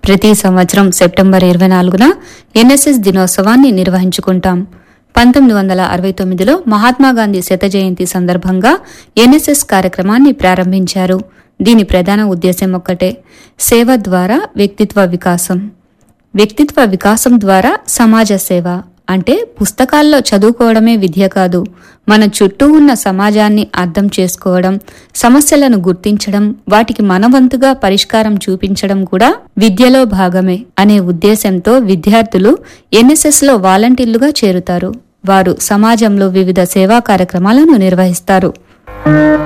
ప్రతి సంవత్సరం సెప్టెంబర్ ఇరవై నాలుగున ఎన్ఎస్ఎస్ దినోత్సవాన్ని నిర్వహించుకుంటాం పంతొమ్మిది వందల అరవై తొమ్మిదిలో మహాత్మాగాంధీ శత జయంతి సందర్భంగా ఎన్ఎస్ఎస్ కార్యక్రమాన్ని ప్రారంభించారు దీని ప్రధాన ఉద్దేశం ఒక్కటే సేవ ద్వారా వ్యక్తిత్వ వికాసం వ్యక్తిత్వ వికాసం ద్వారా సమాజ సేవ అంటే పుస్తకాల్లో చదువుకోవడమే విద్య కాదు మన చుట్టూ ఉన్న సమాజాన్ని అర్థం చేసుకోవడం సమస్యలను గుర్తించడం వాటికి మనవంతుగా పరిష్కారం చూపించడం కూడా విద్యలో భాగమే అనే ఉద్దేశంతో విద్యార్థులు ఎన్ఎస్ఎస్ లో వాలంటీర్లుగా చేరుతారు వారు సమాజంలో వివిధ సేవా కార్యక్రమాలను నిర్వహిస్తారు